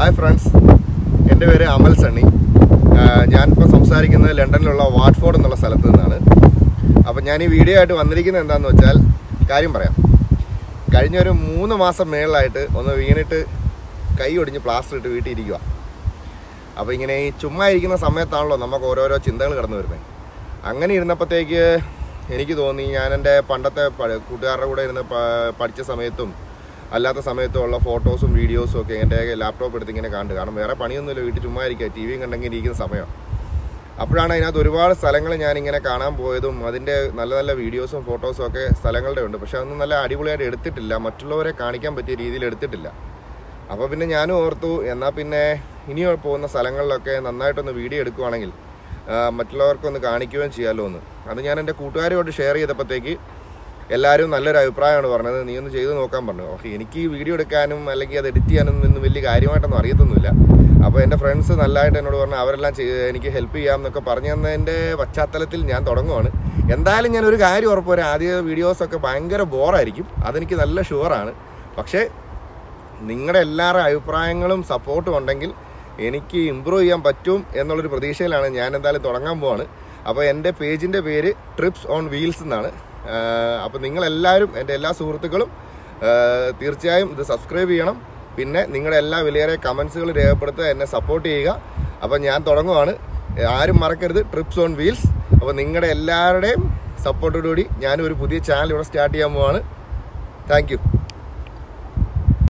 hi friends എൻ്റെ പേര് അമൽ സണ്ണി ആഹ് ഞാനിപ്പോൾ സംസാരിക്കുന്നത് ലണ്ടനിലുള്ള വാട്ട്ഫോർഡ് എന്നുള്ള സ്ഥലത്ത് നിന്നാണ് അപ്പം ഞാൻ ഈ വീഡിയോ ആയിട്ട് വന്നിരിക്കുന്നത് എന്താണെന്ന് വെച്ചാൽ കാര്യം പറയാം കഴിഞ്ഞ ഒരു മൂന്ന് മാസം മേളിലായിട്ട് ഒന്ന് വീണിട്ട് കൈ ഒടിഞ്ഞ് പ്ലാസ്റ്റർ ഇട്ട് വീട്ടിൽ ഇരിക്കുക അപ്പോൾ ഇങ്ങനെ ഈ ചുമ്മാ ഇരിക്കുന്ന സമയത്താണല്ലോ നമുക്ക് ഓരോരോ ചിന്തകൾ കടന്നു വരുന്നത് അങ്ങനെ ഇരുന്നപ്പോഴത്തേക്ക് എനിക്ക് തോന്നി ഞാൻ എൻ്റെ പണ്ടത്തെ പ- കൂട്ടുകാരുടെ കൂടെ ഇരുന്ന് പ- പഠിച്ച സമയത്തും അല്ലാത്ത സമയത്തും ഉള്ള ഫോട്ടോസും വീഡിയോസും ഒക്കെ എൻ്റെ ലാപ്ടോപ്പ് എടുത്ത് ഇങ്ങനെ കണ്ടു കാരണം വേറെ പണിയൊന്നുമില്ല വീട്ടിൽ ചുമ്മാ ഇരിക്കുക ടി വിയും കണ്ടെങ്കിൽ ഇരിക്കുന്ന സമയം അപ്പോഴാണ് അതിനകത്ത് ഒരുപാട് സ്ഥലങ്ങൾ ഞാനിങ്ങനെ കാണാൻ പോയതും അതിൻ്റെ നല്ല നല്ല വീഡിയോസും ഫോട്ടോസും ഒക്കെ സ്ഥലങ്ങളുടെ ഉണ്ട് പക്ഷെ അതൊന്നും നല്ല അടിപൊളിയായിട്ട് എടുത്തിട്ടില്ല മറ്റുള്ളവരെ കാണിക്കാൻ പറ്റിയ രീതിയിൽ എടുത്തിട്ടില്ല അപ്പോൾ പിന്നെ ഞാനും ഓർത്തു എന്നാൽ പിന്നെ ഇനി പോകുന്ന സ്ഥലങ്ങളിലൊക്കെ നന്നായിട്ടൊന്ന് വീഡിയോ എടുക്കുവാണെങ്കിൽ ആ, മറ്റുള്ളവർക്കൊന്ന് കാണിക്കുകയും ചെയ്യാമല്ലോ എന്ന് അത് ഞാൻ എൻ്റെ കൂട്ടുകാരുമായിട്ട് ഷെയർ ചെയ്തപ്പോഴത്തേക്ക് എല്ലാവരും നല്ലൊരു അഭിപ്രായമാണ് പറഞ്ഞത് നീ ഒന്ന് ചെയ്ത് നോക്കാൻ പറഞ്ഞു ഓക്കെ എനിക്ക് ഈ വീഡിയോ എടുക്കാനും അല്ലെങ്കിൽ അത് എഡിറ്റ് ചെയ്യാനും ഒന്നും വലിയ കാര്യമായിട്ടൊന്നും അറിയത്തൊന്നുമില്ല അപ്പോൾ എൻ്റെ ഫ്രണ്ട്സ് നല്ലതായിട്ട് എന്നോട് പറഞ്ഞു അവരെല്ലാം ചെയ്ത് എനിക്ക് ഹെൽപ്പ് ചെയ്യാം എന്നൊക്കെ പറഞ്ഞു തന്നതിൻ്റെ പശ്ചാത്തലത്തിൽ ഞാൻ തുടങ്ങുവാണ് എന്തായാലും ഞാൻ ഒരു കാര്യം ഉറപ്പ് വരാം ആദ്യ വീഡിയോസൊക്കെ ഭയങ്കര ബോറായിരിക്കും അതെനിക്ക് നല്ല ഷുവറാണ് പക്ഷേ നിങ്ങളുടെ എല്ലാവരുടെ അഭിപ്രായങ്ങളും സപ്പോർട്ടും ഉണ്ടെങ്കിൽ എനിക്ക് ഇമ്പ്രൂവ് ചെയ്യാൻ പറ്റും എന്നുള്ളൊരു പ്രതീക്ഷയിലാണ് ഞാൻ എന്തായാലും തുടങ്ങാൻ പോവാണ് അപ്പോൾ എൻ്റെ പേജിൻ്റെ പേര് ട്രിപ്സ് ഓൺ വീൽസ് എന്നാണ് അപ്പോൾ നിങ്ങളെല്ലാവരും എൻ്റെ എല്ലാ സുഹൃത്തുക്കളും ആഹ് തീർച്ചയായും ഇത് സബ്സ്ക്രൈബ് ചെയ്യണം പിന്നെ നിങ്ങളുടെ എല്ലാ വിലയേറിയ കമൻസുകൾ രേഖപ്പെടുത്തുക എന്നെ സപ്പോർട്ട് ചെയ്യുക അപ്പോൾ ഞാൻ തുടങ്ങുവാണ് ആരും മറക്കരുത് ട്രിപ്സ് ഓൺ വീൽസ് അപ്പോൾ നിങ്ങളുടെ എല്ലാവരുടെയും സപ്പോർട്ടോടുകൂടി ഞാനൊരു പുതിയ ചാനൽ ഇവിടെ സ്റ്റാർട്ട് ചെയ്യാൻ പോവാണ് താങ്ക് യു